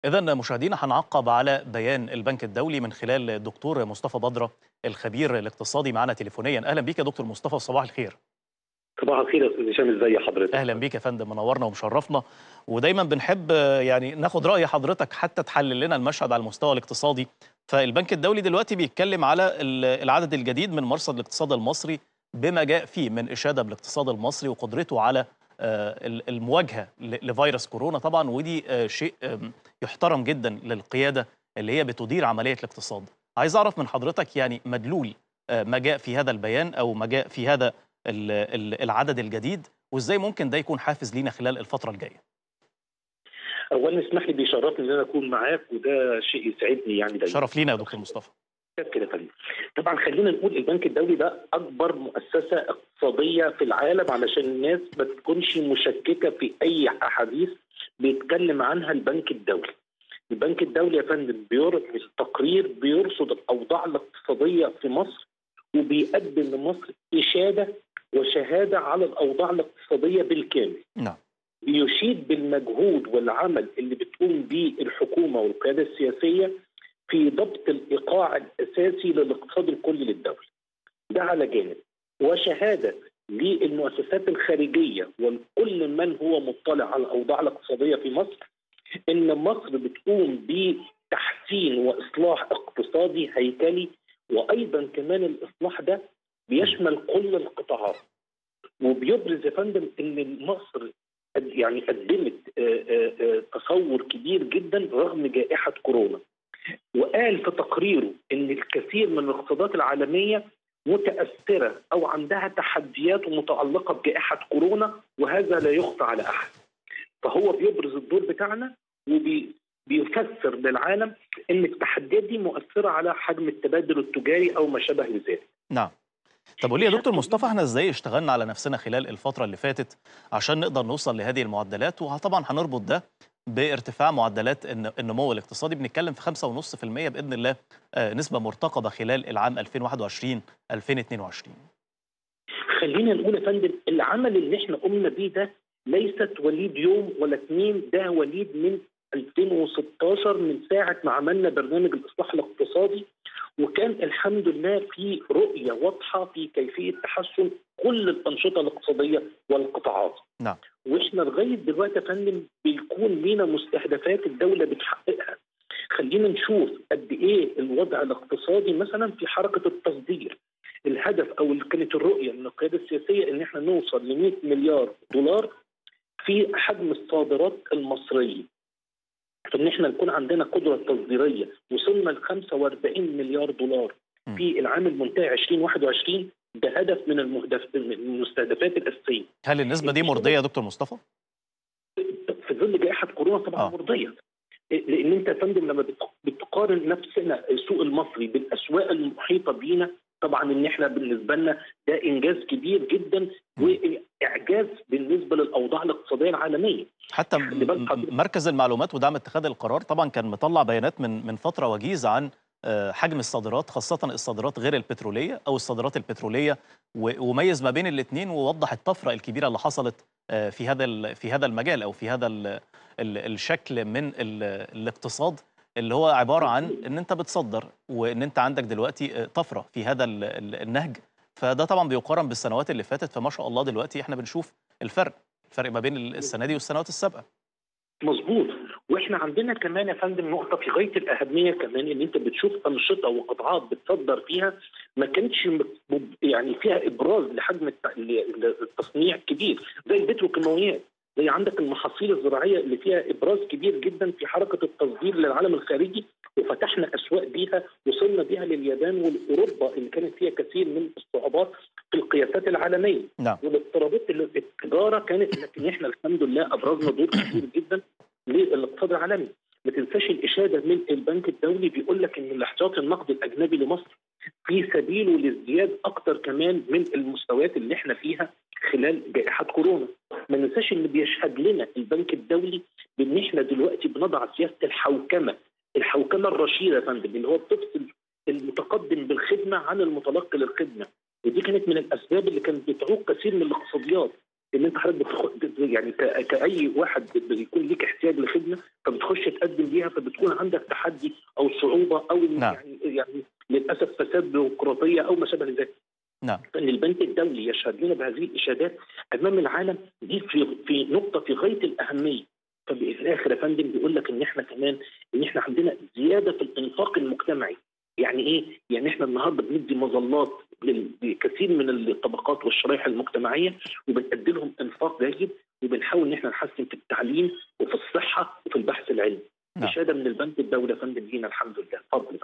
إذا مشاهدينا هنعقب على بيان البنك الدولي من خلال الدكتور مصطفى بدرة الخبير الاقتصادي معنا تليفونيا أهلا بيك يا دكتور مصطفى صباح الخير صباح الخير يا استاذ هشام ازي حضرتك أهلا بيك يا فندم منورنا ومشرفنا ودايما بنحب آه، يعني ناخد رأي حضرتك حتى تحلل لنا المشهد على المستوى الاقتصادي فالبنك الدولي دلوقتي بيتكلم على ال- العدد الجديد من مرصد الاقتصاد المصري بما جاء فيه من إشادة بالاقتصاد المصري وقدرته على آه، ال- المواجهة ل- لفيروس كورونا طبعا ودي آه، شيء آم، يحترم جدا للقيادة اللي هي بتدير عملية الاقتصاد عايز أعرف من حضرتك يعني مدلول آه، ما جاء في هذا البيان أو ما جاء في هذا ال- ال- العدد الجديد وازاي ممكن ده يكون حافز لينا خلال الفترة الجاية اولا اسمح لي بيشرفني ان انا اكون معاك وده شيء يسعدني يعني دايما شرف لينا يا دكتور مصطفى كده يا فندم طبعا خلينا نقول البنك الدولي ده اكبر مؤسسه اقتصاديه في العالم علشان الناس ما تكونش مشككه في اي احاديث بيتكلم عنها البنك الدولي البنك الدولي يا فندم بيرسل تقرير بيرصد الاوضاع الاقتصاديه في مصر وبيقدم لمصر اشاده وشهاده على الاوضاع الاقتصاديه بالكامل نعم بيشيد بالمجهود والعمل اللي بتقوم به الحكومه والقياده السياسيه في ضبط الايقاع الاساسي للاقتصاد الكلي للدوله. ده على جانب وشهاده للمؤسسات الخارجيه وكل من هو مطلع على الاوضاع الاقتصاديه في مصر ان مصر بتقوم بتحسين واصلاح اقتصادي هيكلي وايضا كمان الاصلاح ده بيشمل كل القطاعات وبيبرز يا فندم ان مصر قد- يعني قدمت آه، آه، آه، تصور كبير جدا رغم جائحه كورونا وقال في تقريره ان الكثير من الاقتصادات العالميه متاثره او عندها تحديات متعلقه بجائحه كورونا وهذا لا يخفى على احد فهو بيبرز الدور بتاعنا وبيفسر للعالم ان التحديات دي مؤثره على حجم التبادل التجاري او ما شابه لذلك نعم طب قولي يا دكتور مصطفى احنا ازاي اشتغلنا على نفسنا خلال الفترة اللي فاتت عشان نقدر نوصل لهذه المعدلات وطبعا هنربط ده بارتفاع معدلات الن- النمو الاقتصادي بنتكلم في 5.5% بإذن الله آه، نسبة مرتقبة خلال العام 2021 2022 خلينا نقول يا فندم العمل اللي احنا قمنا بيه ده ليست وليد يوم ولا اتنين ده وليد من 2016 من ساعة ما عملنا برنامج الإصلاح الاقتصادي وكان الحمد لله في رؤية واضحة في كيفية تحسن كل الأنشطة الاقتصادية والقطاعات نعم واحنا لغايه دلوقتي يا فندم بيكون لينا مستهدفات الدوله بتحققها. خلينا نشوف قد ايه الوضع الاقتصادي مثلا في حركه التصدير. الهدف او اللي كانت الرؤيه من القياده السياسيه ان احنا نوصل ل 100 مليار دولار في حجم الصادرات المصريه. فان احنا نكون عندنا قدره تصديريه وصلنا ل 45 مليار دولار م. في العام المنتهي 2021 ده هدف من المهدف من المستهدفات الاساسيه. هل النسبة دي مرضية يا دكتور مصطفى؟ في ظل جائحه كورونا طبعا آه. آه. مرضيه لان انت يا فندم لما بت- بتقارن نفسنا السوق المصري بالاسواق المحيطه بينا طبعا ان احنا بالنسبه لنا ده انجاز كبير جدا واعجاز بالنسبه للاوضاع الاقتصاديه العالميه حتى م- خلي بالك م- حضرتك. مركز المعلومات ودعم اتخاذ القرار طبعا كان مطلع بيانات من من فتره وجيزه عن آه، حجم الصادرات خاصه الصادرات غير البتروليه او الصادرات البتروليه و- وميز ما بين الاثنين ووضح الطفره الكبيره اللي حصلت آه، في هذا ال- في هذا المجال او في هذا ال ال الشكل من ال الاقتصاد اللي هو عباره عن ان انت بتصدر وان انت عندك دلوقتي آه، طفره في هذا ال- ال- النهج فده طبعا بيقارن بالسنوات اللي فاتت فما شاء الله دلوقتي احنا بنشوف الفرق الفرق ما بين السنه دي والسنوات السابقه مظبوط واحنا عندنا كمان يا فندم نقطه في غايه الاهميه كمان ان انت بتشوف انشطه وقطاعات بتصدر فيها ما كانتش م- م- يعني فيها ابراز لحجم الت- ل- التصنيع كبير زي البتروكيماويات زي عندك المحاصيل الزراعيه اللي فيها ابراز كبير جدا في حركه التصدير للعالم الخارجي وفتحنا اسواق بيها وصلنا بيها لليابان والاوروبا اللي كانت فيها كثير من الصعوبات في القياسات العالميه نعم والاضطرابات اللي في التجاره كانت لكن احنا الحمد لله ابرزنا دور كبير جدا للاقتصاد العالمي ما تنساش الاشاده من البنك الدولي بيقول لك ان الاحتياطي النقدي الاجنبي لمصر في سبيله لازدياد اكتر كمان من المستويات اللي احنا فيها خلال جائحه كورونا ما ننساش ان بيشهد لنا البنك الدولي بان احنا دلوقتي بنضع سياسه الحوكمه الحوكمه الرشيده يا فندم اللي هو بتفصل المتقدم بالخدمه عن المتلقي للخدمه ودي كانت من الاسباب اللي كانت بتعوق كثير من الاقتصاديات ان انت حضرتك بتخ... يعني ك... كاي واحد بيكون ليك احتياج لخدمه فبتخش تقدم ليها فبتكون عندك تحدي او صعوبه او نعم. يعني يعني للاسف فساد بيروقراطيه او ما شابه ذلك نعم ان البنك الدولي يشهد لنا بهذه الاشادات امام العالم دي في في نقطه في غايه الاهميه ففي الاخر يا فندم بيقول لك ان احنا كمان ان احنا عندنا زياده في الانفاق المجتمعي يعني ايه؟ يعني احنا النهارده بندي مظلات لل- لكثير من الطبقات والشرائح المجتمعيه وبنقدم لهم انفاق جيد وبنحاول ان احنا نحسن في التعليم وفي الصحه وفي البحث العلمي. نعم. اشاده من البنك الدولي يا فندم لينا الحمد لله اتفضل